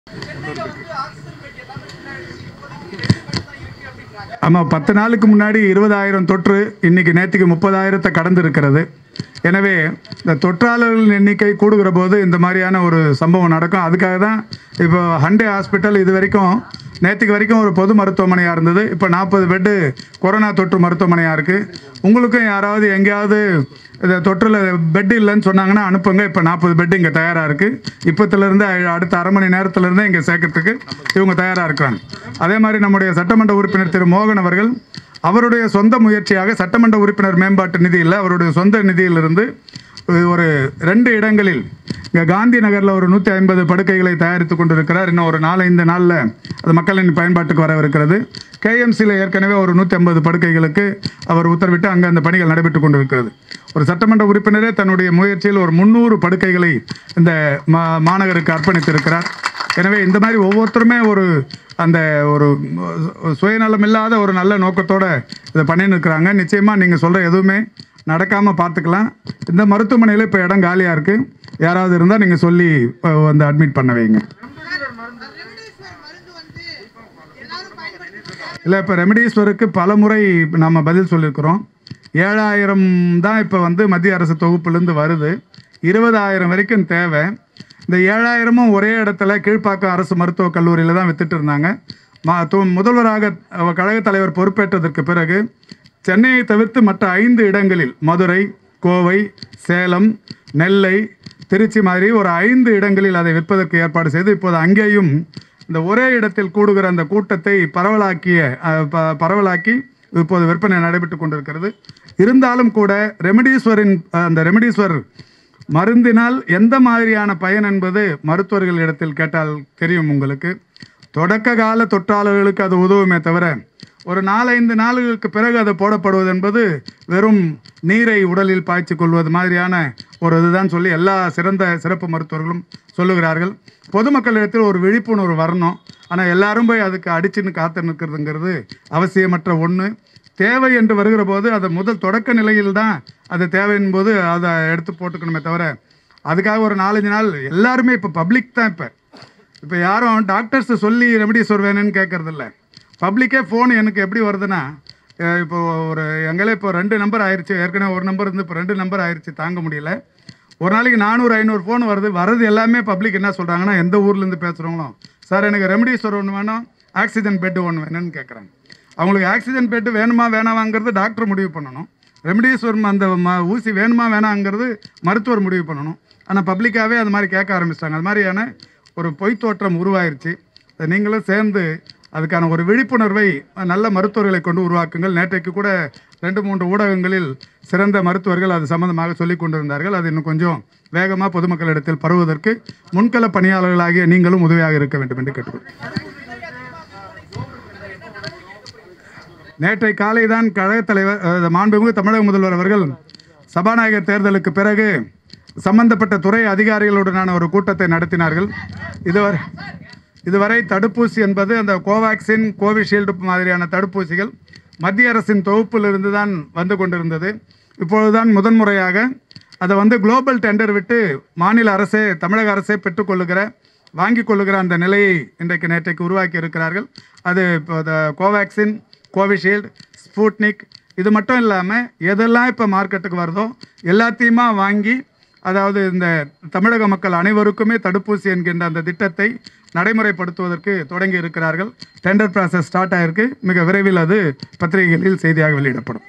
ஆமாம் பத்து நாளுக்கு முன்னாடி இருபதாயிரம் தொற்று இன்னைக்கு நேற்றுக்கு முப்பதாயிரத்தை கடந்து இருக்கிறது எனவே இந்த தொற்றாளர்களின் எண்ணிக்கை கூடுகிற போது இந்த மாதிரியான ஒரு சம்பவம் நடக்கும் அதுக்காக தான் இப்போ ஹண்டே ஹாஸ்பிட்டல் இது வரைக்கும் நேற்றுக்கு வரைக்கும் ஒரு பொது மருத்துவமனையாக இருந்தது இப்போ நாற்பது பெட்டு கொரோனா தொற்று மருத்துவமனையாக இருக்குது உங்களுக்கும் யாராவது எங்கேயாவது இந்த தொற்றில் பெட் இல்லைன்னு சொன்னாங்கன்னா அனுப்புங்க இப்போ நாற்பது பெட் இங்கே தயாராக இருக்குது இப்போத்துலேருந்து அடுத்த அரை மணி நேரத்துலேருந்து இங்கே சேர்க்கறதுக்கு இவங்க தயாராக இருக்கிறாங்க அதே மாதிரி நம்முடைய சட்டமன்ற உறுப்பினர் திரு மோகன் அவர்கள் அவருடைய சொந்த முயற்சியாக சட்டமன்ற உறுப்பினர் மேம்பாட்டு நிதியில் அவருடைய சொந்த நிதியிலிருந்து ஒரு ரெண்டு இடங்களில் இங்கே காந்தி நகரில் ஒரு நூற்றி ஐம்பது படுக்கைகளை தயாரித்து கொண்டிருக்கிறார் இன்னும் ஒரு நாலஞ்சு நாளில் அது மக்களின் பயன்பாட்டுக்கு வரவிருக்கிறது கேஎம்சியில் ஏற்கனவே ஒரு நூற்றி ஐம்பது படுக்கைகளுக்கு அவர் உத்தரவிட்டு அங்கே அந்த பணிகள் நடைபெற்று கொண்டிருக்கிறது ஒரு சட்டமன்ற உறுப்பினரே தன்னுடைய முயற்சியில் ஒரு முந்நூறு படுக்கைகளை இந்த மா மாநகருக்கு அர்ப்பணித்திருக்கிறார் எனவே இந்த மாதிரி ஒவ்வொருத்தருமே ஒரு அந்த ஒரு சுயநலம் இல்லாத ஒரு நல்ல நோக்கத்தோட இதை பண்ணின்னு இருக்கிறாங்க நிச்சயமாக நீங்கள் சொல்கிற எதுவுமே நடக்காமல் பார்த்துக்கலாம் இந்த மருத்துவமனையில் இப்போ இடம் காலியாக இருக்குது யாராவது இருந்தால் நீங்கள் சொல்லி அஹ், வந்து அட்மிட் பண்ண வைங்க ரெமடிஸ்வர் மருந்து வந்து எல்லாரும் பயன்படுத்தி இல்லை இப்போ ரெமடீஸ்வருக்கு பல முறை நம்ம பதில் சொல்லியிருக்கிறோம் ஏழாயிரம் தான் இப்போ வந்து மத்திய அரசு தொகுப்புலேருந்து வருது இருபதாயிரம் வரைக்கும் தேவை இந்த ஏழாயிரமும் ஒரே இடத்துல கீழ்ப்பாக்கம் அரசு மருத்துவக் கல்லூரியில் தான் வித்துட்டு இருந்தாங்க மா து- முதல்வராக அஹ், கழகத் தலைவர் பொறுப்பேற்றதற்கு பிறகு சென்னையை தவிர்த்து மற்ற ஐந்து இடங்களில் மதுரை கோவை சேலம் நெல்லை திருச்சி மாதிரி ஒரு ஐந்து இடங்களில் அதை விற்பதற்கு ஏற்பாடு செய்து இப்போது அங்கேயும் இந்த ஒரே இடத்தில் கூடுகிற அந்த கூட்டத்தை பரவலாக்கிய அஹ், ப- பரவலாக்கி இப்போது விற்பனை நடைபெற்று கொண்டிருக்கிறது இருந்தாலும் கூட ரெமடீஸ்வரின் அஹ், அந்த ரெமடீஸ்வர் மருந்தினால் எந்த மாதிரியான பயன் என்பது மருத்துவர்கள் இடத்தில் கேட்டால் தெரியும் உங்களுக்கு தொடக்க கால தொற்றாளர்களுக்கு அது உதவுமே தவிர ஒரு நாலைந்து நாளுகளுக்கு பிறகு அது போடப்படுவது என்பது வெறும் நீரை உடலில் பாய்ச்சி கொள்வது மாதிரியான ஒரு இதுதான் சொல்லி எல்லா சிறந்த சிறப்பு மருத்துவர்களும் சொல்லுகிறார்கள் பொதுமக்களிடத்தில் ஒரு விழிப்புணர்வு வரணும் ஆனால் எல்லாரும் போய் அதுக்கு அடிச்சுன்னு காத்து நிற்கிறதுங்கிறது அவசியமற்ற ஒன்று தேவை என்று வருகிற போது அது முதல் தொடக்க நிலையில் தான் அது தேவையின் போது அதை எடுத்து போட்டுக்கணுமே தவிர அதுக்காக ஒரு நாலஞ்சு நாள் எல்லாருமே இப்போ பப்ளிக் தான் இப்போ இப்போ யாரும் டாக்டர்ஸ் சொல்லி ரெமடிஸ் வேணும்னு கேட்கறதில்ல பப்ளிக்கே ஃபோன் எனக்கு எப்படி வருதுன்னா அஹ் இப்போ ஒரு எங்களே இப்போ ரெண்டு நம்பர் ஆயிடுச்சு ஏற்கனவே ஒரு நம்பர் இருந்து இப்போ ரெண்டு நம்பர் ஆயிடுச்சு தாங்க முடியல ஒரு நாளைக்கு நானூறு ஐநூறு ஃபோன் வருது வர்றது எல்லாமே பப்ளிக் என்ன சொல்கிறாங்கன்னா எந்த ஊர்லேருந்து பேசுகிறவங்களோ சார் எனக்கு ரெமடிஸ்வர் ஒன்று வேணும் ஆக்சிஜன் பெட்டு ஒன்று வேணும்னு கேட்குறாங்க அவங்களுக்கு ஆக்சிஜன் பெட்டு வேணுமா வேணாமாங்கிறது டாக்டர் முடிவு பண்ணணும் ரெமடிஸ்வர் அந்த ம- ஊசி வேணுமா வேணாங்கிறது மருத்துவர் முடிவு பண்ணணும் ஆனால் பப்ளிக்காகவே அது மாதிரி கேட்க ஆரம்பிச்சிட்டாங்க அது மாதிரியான ஒரு பொய் தோற்றம் உருவாயிருச்சு அதை நீங்களும் சேர்ந்து அதுக்கான ஒரு விழிப்புணர்வை நல்ல மருத்துவர்களை கொண்டு உருவாக்குங்கள் நேற்றைக்கு கூட ரெண்டு மூன்று ஊடகங்களில் சிறந்த மருத்துவர்கள் அது சம்பந்தமாக சொல்லிக் கொண்டிருந்தார்கள் அது இன்னும் கொஞ்சம் வேகமாக பொதுமக்களிடத்தில் பரவுவதற்கு முன்கள பணியாளர்களாகிய நீங்களும் உதவியாக இருக்க வேண்டும் என்று கேட்டுக்கொள்கிறேன் நேற்றை காலை தான் கழகத் தலைவர் அஹ், மாண்புமிகு தமிழக முதல்வர் அவர்கள் சபாநாயகர் தேர்தலுக்கு பிறகு சம்பந்தப்பட்ட துறை அதிகாரிகளுடனான ஒரு கூட்டத்தை நடத்தினார்கள் இதுவரை இதுவரை தடுப்பூசி என்பது அந்த கோவேக்சின் கோவிஷீல்டு மாதிரியான தடுப்பூசிகள் மத்திய அரசின் தொகுப்பிலிருந்து தான் வந்து கொண்டிருந்தது இப்பொழுதுதான் முதன்முறையாக அதை வந்து குளோபல் டெண்டர் விட்டு மாநில அரசே தமிழக அரசே பெற்றுக்கொள்ளுகிற வாங்கி கொள்ளுகிற அந்த நிலையை இன்றைக்கு நேற்றைக்கு உருவாக்கி இருக்கிறார்கள் அது இப்போ இந்த கோவேக்சின் கோவிஷீல்டு ஸ்பூட்னிக் இது மட்டும் இல்லாமல் எதெல்லாம் இப்போ மார்க்கெட்டுக்கு வருதோ எல்லாத்தையுமா வாங்கி அதாவது இந்த தமிழக மக்கள் அனைவருக்குமே தடுப்பூசி என்கின்ற அந்த திட்டத்தை நடைமுறைப்படுத்துவதற்கு தொடங்கி இருக்கிறார்கள் டெண்டர் ப்ராசஸ் ஸ்டார்ட் ஆயிருக்கு மிக விரைவில் அது பத்திரிகைகளில் செய்தியாக வெளியிடப்படும்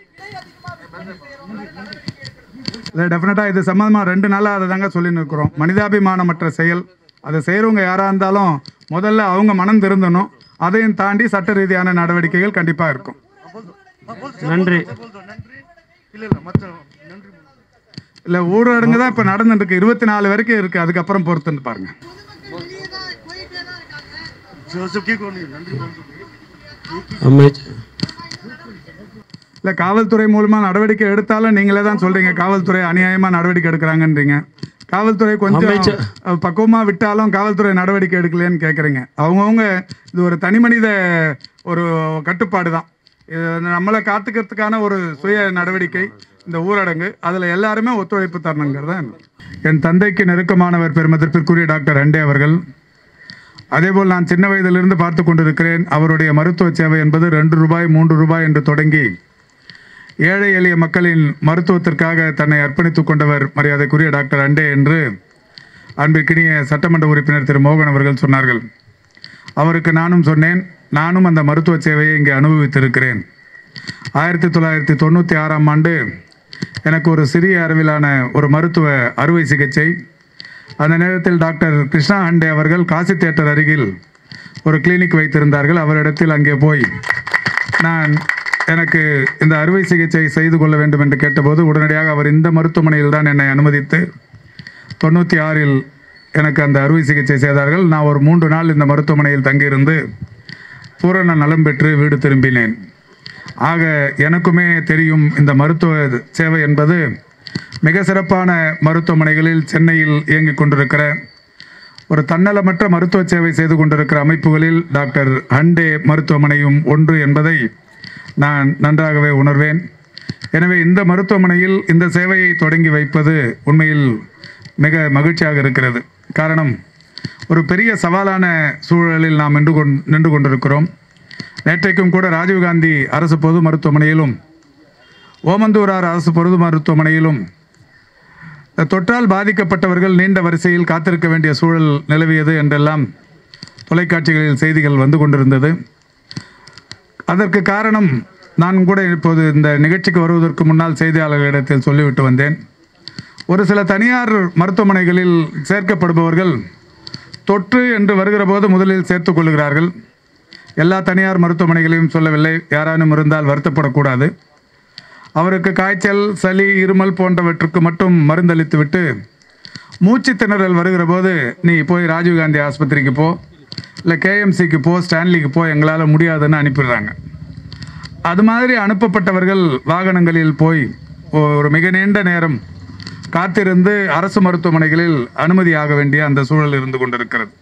இல்லை டெஃபினட்டாக இது சம்மந்தமாக ரெண்டு நாளாக அதை தாங்க சொல்லின்னு இருக்கிறோம் மனிதாபிமானமற்ற செயல் அதை செய்கிறவங்க யாராக இருந்தாலும் முதல்ல அவங்க மனம் திருந்தணும் அதையும் தாண்டி சட்ட ரீதியான நடவடிக்கைகள் கண்டிப்பாக இருக்கும் நன்றி இல்லை ஊரடங்கு தான் இப்போ நடந்துட்டு இருக்கு இருபத்தி நாலு வரைக்கும் இருக்குது அதுக்கப்புறம் பொறுத்துன்னு பாருங்க பொதுமக்கள் வெளியே தான் போயிட்டே தான் இருக்காங்க அமைச்சர் இல்லை காவல்துறை மூலமாக நடவடிக்கை எடுத்தாலும் நீங்களே தான் சொல்கிறீங்க காவல்துறை அநியாயமாக நடவடிக்கை எடுக்கிறாங்கன்றீங்க காவல்துறை கொஞ்சம் அமைச்சர். பக்குவமாக விட்டாலும் காவல்துறை நடவடிக்கை எடுக்கலையேன்னு கேட்குறீங்க அவங்கவுங்க இது ஒரு தனிமனித ஒரு கட்டுப்பாடு தான் இது நம்மளை காத்துக்கிறதுக்கான ஒரு சுய நடவடிக்கை இந்த ஊரடங்கு அதில் எல்லாருமே ஒத்துழைப்பு தரணுங்கிறது தான் என் தந்தைக்கு நெருக்கமானவர் பெருமதிப்பிற்குரிய டாக்டர் அண்டே அவர்கள் அதேபோல் நான் சின்ன வயதிலிருந்து பார்த்து கொண்டிருக்கிறேன் அவருடைய மருத்துவ சேவை என்பது ரெண்டு ரூபாய் மூன்று ரூபாய் என்று தொடங்கி ஏழை எளிய மக்களின் மருத்துவத்திற்காக தன்னை அர்ப்பணித்துக் கொண்டவர் மரியாதைக்குரிய டாக்டர் அண்டே என்று அன்பிற்கினிய சட்டமன்ற உறுப்பினர் திரு மோகன் அவர்கள் சொன்னார்கள் அவருக்கு நானும் சொன்னேன் நானும் அந்த மருத்துவ சேவையை இங்கே அனுபவித்திருக்கிறேன் ஆயிரத்தி தொள்ளாயிரத்தி தொண்ணூற்றி ஆறாம் ஆண்டு எனக்கு ஒரு சிறிய அளவிலான ஒரு மருத்துவ அறுவை சிகிச்சை அந்த நேரத்தில் டாக்டர் கிருஷ்ணா ஹண்டே அவர்கள் காசி தியேட்டர் அருகில் ஒரு கிளினிக் வைத்திருந்தார்கள் அவரிடத்தில் அங்கே போய் நான் எனக்கு இந்த அறுவை சிகிச்சை செய்து கொள்ள வேண்டும் என்று கேட்டபோது உடனடியாக அவர் இந்த மருத்துவமனையில் தான் என்னை அனுமதித்து தொண்ணூற்றி ஆறில் எனக்கு அந்த அறுவை சிகிச்சை செய்தார்கள் நான் ஒரு மூன்று நாள் இந்த மருத்துவமனையில் தங்கியிருந்து பூரண நலம் பெற்று வீடு திரும்பினேன் ஆக எனக்குமே தெரியும் இந்த மருத்துவ சேவை என்பது மிக சிறப்பான மருத்துவமனைகளில் சென்னையில் இயங்கிக் கொண்டிருக்கிற ஒரு தன்னலமற்ற மருத்துவ சேவை செய்து கொண்டிருக்கிற அமைப்புகளில் டாக்டர் ஹண்டே மருத்துவமனையும் ஒன்று என்பதை நான் நன்றாகவே உணர்வேன் எனவே இந்த மருத்துவமனையில் இந்த சேவையை தொடங்கி வைப்பது உண்மையில் மிக மகிழ்ச்சியாக இருக்கிறது காரணம் ஒரு பெரிய சவாலான சூழலில் நாம் நின்று கொண் நின்று கொண்டிருக்கிறோம் நேற்றைக்கும் கூட ராஜீவ்காந்தி அரசு பொது மருத்துவமனையிலும் ஓமந்தூரார் அரசு பொது மருத்துவமனையிலும் இந்த தொற்றால் பாதிக்கப்பட்டவர்கள் நீண்ட வரிசையில் காத்திருக்க வேண்டிய சூழல் நிலவியது என்றெல்லாம் தொலைக்காட்சிகளில் செய்திகள் வந்து கொண்டிருந்தது அதற்கு காரணம் நான் கூட இப்போது இந்த நிகழ்ச்சிக்கு வருவதற்கு முன்னால் செய்தியாளர்களிடத்தில் சொல்லிவிட்டு வந்தேன் ஒரு சில தனியார் மருத்துவமனைகளில் சேர்க்கப்படுபவர்கள் தொற்று என்று வருகிற போது முதலில் சேர்த்துக் கொள்கிறார்கள் எல்லா தனியார் மருத்துவமனைகளையும் சொல்லவில்லை யாரானும் இருந்தால் வருத்தப்படக்கூடாது அவருக்கு காய்ச்சல் சளி இருமல் போன்றவற்றுக்கு மட்டும் மருந்தளித்துவிட்டு மூச்சு திணறல் வருகிற போது நீ போய் ராஜீவ்காந்தி ஆஸ்பத்திரிக்கு போ இல்லை கேஎம்சிக்கு போ ஸ்டான்லிக்கு போ எங்களால் முடியாதுன்னு அனுப்பிடுறாங்க அது மாதிரி அனுப்பப்பட்டவர்கள் வாகனங்களில் போய் ஒரு மிக நீண்ட நேரம் காத்திருந்து அரசு மருத்துவமனைகளில் அனுமதியாக வேண்டிய அந்த சூழல் இருந்து கொண்டிருக்கிறது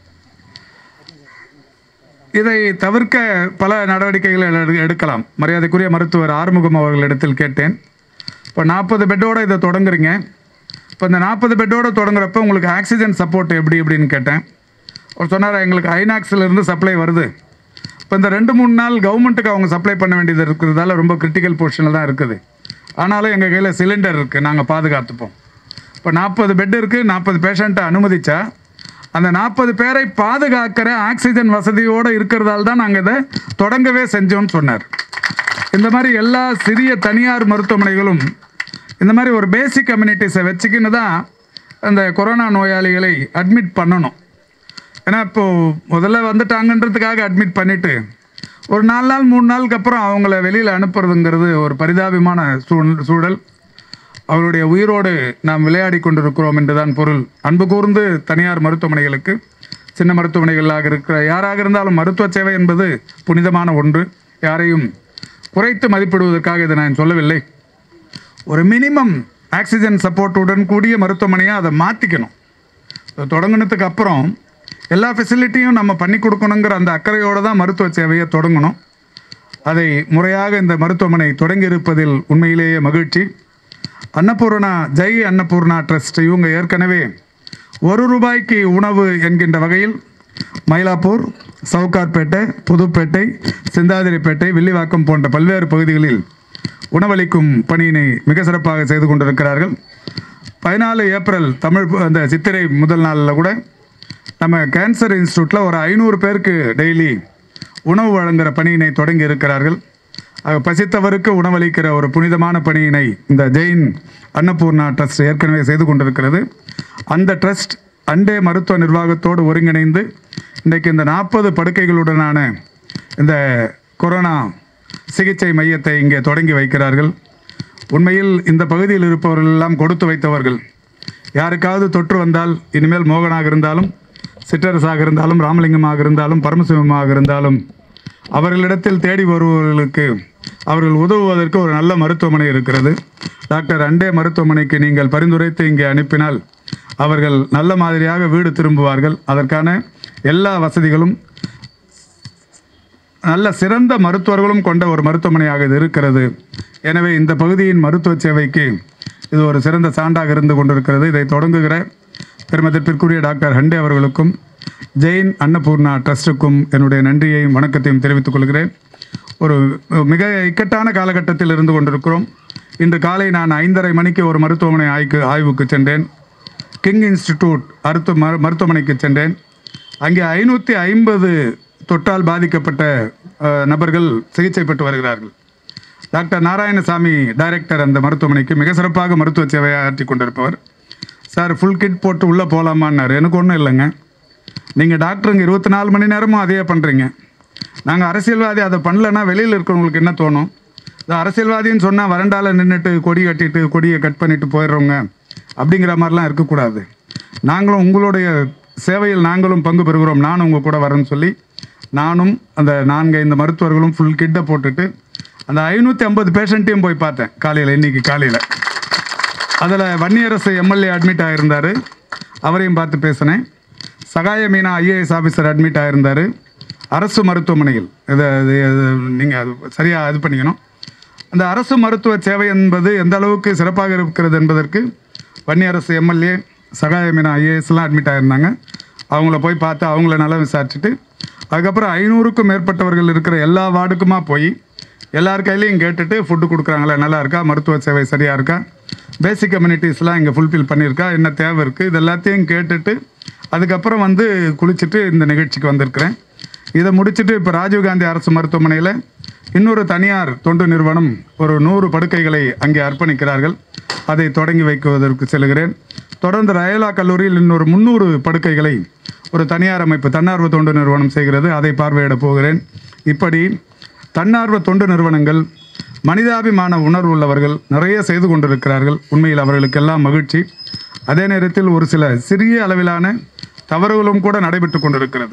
இதை தவிர்க்க பல நடவடிக்கைகளை எடு- எடுக்கலாம் மரியாதைக்குரிய மருத்துவர் ஆறுமுகம் அவர்களிடத்தில் கேட்டேன் இப்போ நாற்பது பெட்டோட இதை தொடங்குறீங்க இப்போ இந்த நாற்பது பெட்டோட தொடங்குறப்ப உங்களுக்கு ஆக்சிஜன் சப்போர்ட் எப்படி எப்படின்னு கேட்டேன் அவர் சொன்னார் எங்களுக்கு ஐநாக்ஸ்ல இருந்து சப்ளை வருது இப்போ இந்த ரெண்டு மூணு நாள் கவர்மெண்ட்டுக்கு அவங்க சப்ளை பண்ண வேண்டியது இருக்கிறதால ரொம்ப கிரிட்டிக்கல் பொசிஷனில் தான் இருக்குது ஆனாலும் எங்கள் கையில் சிலிண்டர் இருக்குது நாங்கள் பாதுகாத்துப்போம் இப்போ நாற்பது பெட் இருக்குது நாற்பது பேஷண்ட்டை அனுமதிச்சா அந்த நாற்பது பேரை பாதுகாக்கிற ஆக்சிஜன் வசதியோடு இருக்கிறதால தான் நாங்கள் இதை தொடங்கவே செஞ்சோம்னு சொன்னார் இந்த மாதிரி எல்லா சிறிய தனியார் மருத்துவமனைகளும் இந்த மாதிரி ஒரு பேசிக் கம்யூனிட்டிஸை வச்சுக்கின்னு தான் அந்த கொரோனா நோயாளிகளை அட்மிட் பண்ணணும் ஏன்னா இப்போ முதல்ல வந்துட்டாங்கன்றதுக்காக அட்மிட் பண்ணிட்டு ஒரு நாலு நாள் மூணு நாளுக்கு அப்புறம் அவங்கள வெளியில் அனுப்புறதுங்கிறது ஒரு பரிதாபமான சூழ் சூழல் அவருடைய உயிரோடு நாம் விளையாடி கொண்டிருக்கிறோம் என்றுதான் பொருள் அன்பு கூர்ந்து தனியார் மருத்துவமனைகளுக்கு சின்ன மருத்துவமனைகளாக இருக்கிற யாராக இருந்தாலும் மருத்துவ சேவை என்பது புனிதமான ஒன்று யாரையும் குறைத்து மதிப்பிடுவதற்காக இதை நான் சொல்லவில்லை ஒரு மினிமம் ஆக்சிஜன் சப்போர்ட்டுடன் கூடிய மருத்துவமனையாக அதை மாற்றிக்கணும் அது தொடங்குனதுக்கு அப்புறம் எல்லா ஃபெசிலிட்டியும் நம்ம பண்ணி கொடுக்கணுங்கிற அந்த அக்கறையோடு தான் மருத்துவ சேவையை தொடங்கணும் அதை முறையாக இந்த மருத்துவமனை தொடங்கி இருப்பதில் உண்மையிலேயே மகிழ்ச்சி அன்னபூர்ணா ஜெய் அன்னபூர்ணா ட்ரஸ்ட் இவங்க ஏற்கனவே ஒரு ரூபாய்க்கு உணவு என்கின்ற வகையில் மயிலாப்பூர் சவுகார்பேட்டை புதுப்பேட்டை சிந்தாதிரிப்பேட்டை வில்லிவாக்கம் போன்ற பல்வேறு பகுதிகளில் உணவளிக்கும் பணியினை மிக சிறப்பாக செய்து கொண்டிருக்கிறார்கள் பதினாலு ஏப்ரல் தமிழ் பு- அந்த சித்திரை முதல் நாளில் கூட நம்ம கேன்சர் இன்ஸ்டியூட்டில் ஒரு ஐநூறு பேருக்கு டெய்லி உணவு வழங்குகிற பணியினை தொடங்கி இருக்கிறார்கள் ஆக பசித்தவருக்கு உணவளிக்கிற ஒரு புனிதமான பணியினை இந்த ஜெயின் அன்னபூர்ணா ட்ரஸ்ட் ஏற்கனவே செய்து கொண்டிருக்கிறது அந்த ட்ரஸ்ட் அண்டே மருத்துவ நிர்வாகத்தோடு ஒருங்கிணைந்து இன்றைக்கு இந்த நாற்பது படுக்கைகளுடனான இந்த கொரோனா சிகிச்சை மையத்தை இங்கே தொடங்கி வைக்கிறார்கள் உண்மையில் இந்த பகுதியில் இருப்பவர்கள் எல்லாம் கொடுத்து வைத்தவர்கள் யாருக்காவது தொற்று வந்தால் இனிமேல் மோகனாக இருந்தாலும் சிற்றரசாக இருந்தாலும் ராமலிங்கமாக இருந்தாலும் பரமசிவமாக இருந்தாலும் அவர்களிடத்தில் தேடி வருபவர்களுக்கு அவர்கள் உதவுவதற்கு ஒரு நல்ல மருத்துவமனை இருக்கிறது டாக்டர் அண்டே மருத்துவமனைக்கு நீங்கள் பரிந்துரைத்து இங்கே அனுப்பினால் அவர்கள் நல்ல மாதிரியாக வீடு திரும்புவார்கள் அதற்கான எல்லா வசதிகளும் நல்ல சிறந்த மருத்துவர்களும் கொண்ட ஒரு மருத்துவமனையாக இது இருக்கிறது எனவே இந்த பகுதியின் மருத்துவ சேவைக்கு இது ஒரு சிறந்த சான்றாக இருந்து கொண்டிருக்கிறது இதை தொடங்குகிற பெருமதிப்பிற்குரிய டாக்டர் ஹண்டே அவர்களுக்கும் ஜெயின் அன்னபூர்ணா ட்ரஸ்ட்டுக்கும் என்னுடைய நன்றியையும் வணக்கத்தையும் தெரிவித்துக் கொள்கிறேன் ஒரு மிக இக்கட்டான காலகட்டத்தில் இருந்து கொண்டிருக்கிறோம் இன்று காலை நான் ஐந்தரை மணிக்கு ஒரு மருத்துவமனை ஆய்க்கு ஆய்வுக்கு சென்றேன் கிங் இன்ஸ்டிடியூட் அருத்து மரு மருத்துவமனைக்கு சென்றேன் அங்கே ஐநூற்றி ஐம்பது தொற்றால் பாதிக்கப்பட்ட அஹ், நபர்கள் சிகிச்சை பெற்று வருகிறார்கள் டாக்டர் நாராயணசாமி டைரக்டர் அந்த மருத்துவமனைக்கு மிக சிறப்பாக மருத்துவ சேவையை ஆற்றி கொண்டிருப்பவர் சார் ஃபுல் கிட் போட்டு உள்ளே போகலாமான்னாரு எனக்கு ஒன்றும் இல்லைங்க நீங்கள் டாக்டருங்க இருபத்தி நாலு மணி நேரமும் அதையே பண்ணுறீங்க நாங்கள் அரசியல்வாதி அதை பண்ணலன்னா வெளியில் இருக்கிறவங்களுக்கு என்ன தோணும் இது அரசியல்வாதின்னு சொன்னால் வறண்டால நின்றுட்டு கொடி கட்டிட்டு கொடியை கட் பண்ணிட்டு போயிடுறோங்க அப்படிங்கிற மாதிரிலாம் இருக்கக்கூடாது நாங்களும் உங்களுடைய சேவையில் நாங்களும் பங்கு பெறுகிறோம் நானும் உங்கள் கூட வரேன்னு சொல்லி நானும் அந்த நான்கு ஐந்து மருத்துவர்களும் ஃபுல் கிட்டை போட்டுட்டு அந்த ஐநூற்றி ஐம்பது பேஷண்ட்டையும் போய் பார்த்தேன் காலையில் இன்னைக்கு காலையில் அதில் வன்னியரசு எம்எல்ஏ அட்மிட் ஆகியிருந்தார் அவரையும் பார்த்து பேசினேன் Sahaya Meena IAS officer admit ஆகியிருந்தார் அரசு மருத்துவமனையில் இதை நீங்கள் அது சரியாக இது பண்ணிக்கணும் அந்த அரசு மருத்துவ சேவை என்பது எந்த அளவுக்கு சிறப்பாக இருக்கிறது என்பதற்கு வன்னியரசு எம்எல்ஏ சகாய மீனா ஐஏஎஸ்லாம் அட்மிட் ஆகியிருந்தாங்க அவங்கள போய் பார்த்து அவங்கள நல்லா விசாரிச்சுட்டு அதுக்கப்புறம் ஐநூறுக்கும் மேற்பட்டவர்கள் இருக்கிற எல்லா வார்டுக்குமா போய் எல்லார் கையிலையும் கேட்டுட்டு ஃபுட்டு கொடுக்குறாங்களா நல்லா இருக்கா மருத்துவ சேவை சரியாக இருக்கா பேசிக் கம்யூனிட்டிஸ்லாம் இங்கே ஃபுல்ஃபில் பண்ணியிருக்கா என்ன தேவை இருக்குது இது எல்லாத்தையும் கேட்டுட்டு அதுக்கப்புறம் வந்து குளிச்சுட்டு இந்த நிகழ்ச்சிக்கு வந்திருக்கிறேன் இதை முடிச்சுட்டு இப்போ ராஜீவ்காந்தி அரசு மருத்துவமனையில் இன்னொரு தனியார் தொண்டு நிறுவனம் ஒரு நூறு படுக்கைகளை அங்கே அர்ப்பணிக்கிறார்கள் அதை தொடங்கி வைக்குவதற்கு செல்கிறேன் தொடர்ந்து ரயலா கல்லூரியில் இன்னொரு முந்நூறு படுக்கைகளை ஒரு தனியார் அமைப்பு தன்னார்வ தொண்டு நிறுவனம் செய்கிறது அதை பார்வையிட போகிறேன் இப்படி தன்னார்வ தொண்டு நிறுவனங்கள் மனிதாபிமான உணர்வு உள்ளவர்கள் நிறைய செய்து கொண்டிருக்கிறார்கள் உண்மையில் அவர்களுக்கெல்லாம் மகிழ்ச்சி அதே நேரத்தில் ஒரு சில சிறிய அளவிலான தவறுகளும் கூட நடைபெற்று கொண்டிருக்கிறது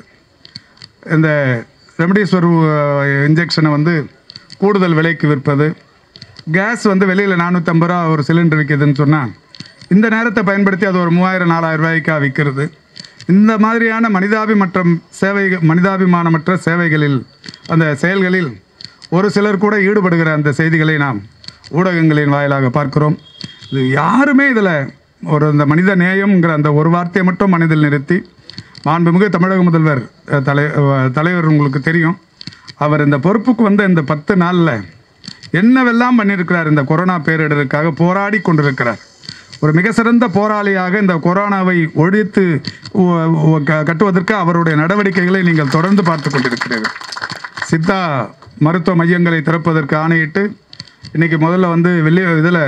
இந்த ரெமடிஸ்வர் இன்ஜெக்ஷனை வந்து கூடுதல் விலைக்கு விற்பது கேஸ் வந்து வெளியில் நானூற்றம்பது ரூபா ஒரு சிலிண்டர் விற்கிதுன்னு சொன்னால் இந்த நேரத்தை பயன்படுத்தி அது ஒரு மூவாயிரம் நாலாயிரம் ரூபாய்க்காக விற்கிறது இந்த மாதிரியான மனிதாபிமற்ற சேவை மனிதாபிமானமற்ற சேவைகளில் அந்த செயல்களில் ஒரு சிலர் கூட ஈடுபடுகிற அந்த செய்திகளை நாம் ஊடகங்களின் வாயிலாக பார்க்கிறோம் இது யாருமே இதில் ஒரு இந்த மனித நேயம்ங்கிற அந்த ஒரு வார்த்தையை மட்டும் மனதில் நிறுத்தி மாண்புமிகு தமிழக முதல்வர் அஹ், தலை அஹ், தலைவர் உங்களுக்கு தெரியும் அவர் இந்த பொறுப்புக்கு வந்த இந்த பத்து நாளில் என்னவெல்லாம் பண்ணியிருக்கிறார் இந்த கொரோனா பேரிடருக்காக போராடி கொண்டிருக்கிறார் ஒரு மிக சிறந்த போராளியாக இந்த கொரோனாவை ஒழித்து உ- உ- க- கட்டுவதற்கு அவருடைய நடவடிக்கைகளை நீங்கள் தொடர்ந்து பார்த்து கொண்டிருக்கிறீர்கள் சித்தா மருத்துவ மையங்களை திறப்பதற்கு ஆணையிட்டு இன்னைக்கு முதல்ல வந்து வெள்ளி இதில்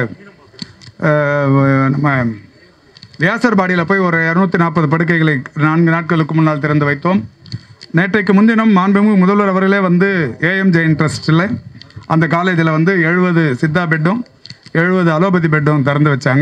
நம்ம வியாசர்பாடியில் போய் ஒரு இரநூத்தி நாற்பது படுக்கைகளை நான்கு நாட்களுக்கு முன்னால் திறந்து வைத்தோம் நேற்றைக்கு முன்தினம் மாண்புமிகு முதல்வர் அவர்களே வந்து ஏஎம் ஜெயின் ட்ரஸ்ட்டில் அந்த காலேஜில் வந்து எழுபது சித்தா பெட்டும் எழுபது அலோபதி பெட்டும் திறந்து வச்சாங்க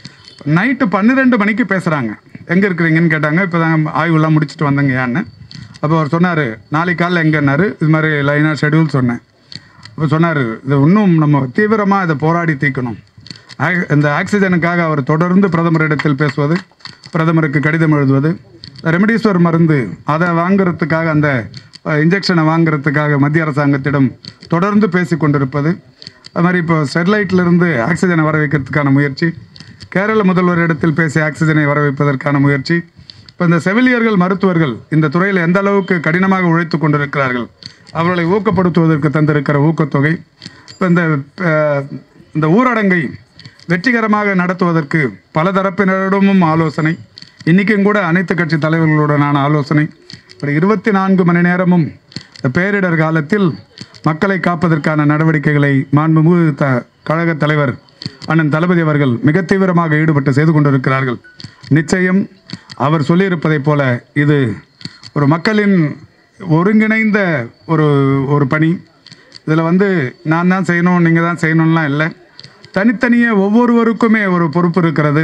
நைட்டு பன்னிரெண்டு மணிக்கு பேசுகிறாங்க எங்கே இருக்கிறீங்கன்னு கேட்டாங்க இப்போ தான் ஆய்வுலாம் முடிச்சுட்டு வந்தேங்கயான்னு அப்போ அவர் சொன்னார் நாளைக்கு காலைல எங்கன்னாரு இது மாதிரி லைனாக ஷெடியூல் சொன்னேன் அப்போ சொன்னார் இது இன்னும் நம்ம தீவிரமாக இதை போராடி தீர்க்கணும் ஆக்- இந்த ஆக்சிஜனுக்காக அவர் தொடர்ந்து பிரதமரிடத்தில் பேசுவது பிரதமருக்கு கடிதம் எழுதுவது ரெமடிஸ்வர் மருந்து அதை வாங்குறதுக்காக அந்த இன்ஜெக்ஷனை வாங்குறதுக்காக மத்திய அரசாங்கத்திடம் தொடர்ந்து பேசி கொண்டிருப்பது அது மாதிரி இப்போ ஸ்டெர்லைட்ல இருந்து ஆக்சிஜனை வர வைக்கிறதுக்கான முயற்சி கேரள முதல்வர் இடத்தில் பேசி ஆக்சிஜனை வர வைப்பதற்கான முயற்சி இப்போ இந்த செவிலியர்கள் மருத்துவர்கள் இந்த துறையில் எந்த அளவுக்கு கடினமாக உழைத்து கொண்டிருக்கிறார்கள் அவர்களை ஊக்கப்படுத்துவதற்கு தந்திருக்கிற ஊக்கத்தொகை இப்போ இந்த அஹ், இந்த ஊரடங்கை வெற்றிகரமாக நடத்துவதற்கு பல தரப்பினரிடமும் ஆலோசனை இன்றைக்கும் கூட அனைத்து கட்சி தலைவர்களுடனான ஆலோசனை இப்படி இருபத்தி நான்கு மணி நேரமும் இந்த பேரிடர் காலத்தில் மக்களை காப்பதற்கான நடவடிக்கைகளை மாண்புமிகு த கழக தலைவர் அண்ணன் தளபதி அவர்கள் மிக தீவிரமாக ஈடுபட்டு செய்து கொண்டிருக்கிறார்கள் நிச்சயம் அவர் சொல்லியிருப்பதைப் போல இது ஒரு மக்களின் ஒருங்கிணைந்த ஒரு ஒரு பணி இதில் வந்து நான் தான் செய்யணும் நீங்கள் தான் செய்யணும்லாம் இல்லை தனித்தனியே ஒவ்வொருவருக்குமே ஒரு பொறுப்பு இருக்கிறது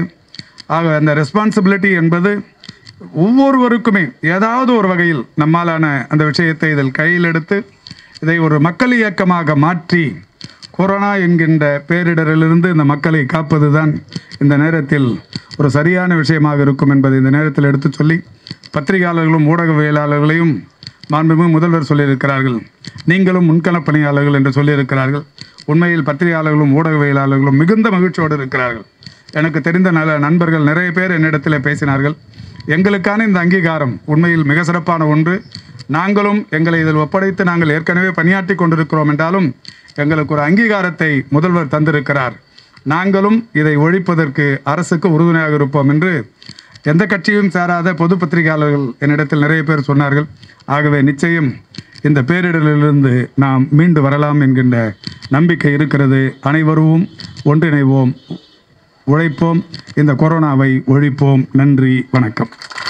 ஆக அந்த ரெஸ்பான்சிபிலிட்டி என்பது ஒவ்வொருவருக்குமே ஏதாவது ஒரு வகையில் நம்மாலான அந்த விஷயத்தை இதில் கையில் எடுத்து இதை ஒரு மக்கள் இயக்கமாக மாற்றி கொரோனா என்கின்ற பேரிடரிலிருந்து இந்த மக்களை காப்பது தான் இந்த நேரத்தில் ஒரு சரியான விஷயமாக இருக்கும் என்பதை இந்த நேரத்தில் எடுத்து சொல்லி பத்திரிகையாளர்களும் ஊடகவியலாளர்களையும் மாண்புமிகு முதல்வர் சொல்லியிருக்கிறார்கள் நீங்களும் முன்களப் பணியாளர்கள் என்று சொல்லியிருக்கிறார்கள் உண்மையில் பத்திரிகையாளர்களும் ஊடகவியலாளர்களும் மிகுந்த மகிழ்ச்சியோடு இருக்கிறார்கள் எனக்கு தெரிந்த நல்ல நண்பர்கள் நிறைய பேர் என்னிடத்தில் பேசினார்கள் எங்களுக்கான இந்த அங்கீகாரம் உண்மையில் மிக சிறப்பான ஒன்று நாங்களும் எங்களை இதில் ஒப்படைத்து நாங்கள் ஏற்கனவே பணியாற்றி கொண்டிருக்கிறோம் என்றாலும் எங்களுக்கு ஒரு அங்கீகாரத்தை முதல்வர் தந்திருக்கிறார் நாங்களும் இதை ஒழிப்பதற்கு அரசுக்கு உறுதுணையாக இருப்போம் என்று எந்த கட்சியும் சேராத பொது பத்திரிகையாளர்கள் என்னிடத்தில் நிறைய பேர் சொன்னார்கள் ஆகவே நிச்சயம் இந்த பேரிடரிலிருந்து நாம் மீண்டு வரலாம் என்கின்ற நம்பிக்கை இருக்கிறது அனைவரும் ஒன்றிணைவோம் உழைப்போம் இந்த கொரோனாவை ஒழிப்போம் நன்றி வணக்கம்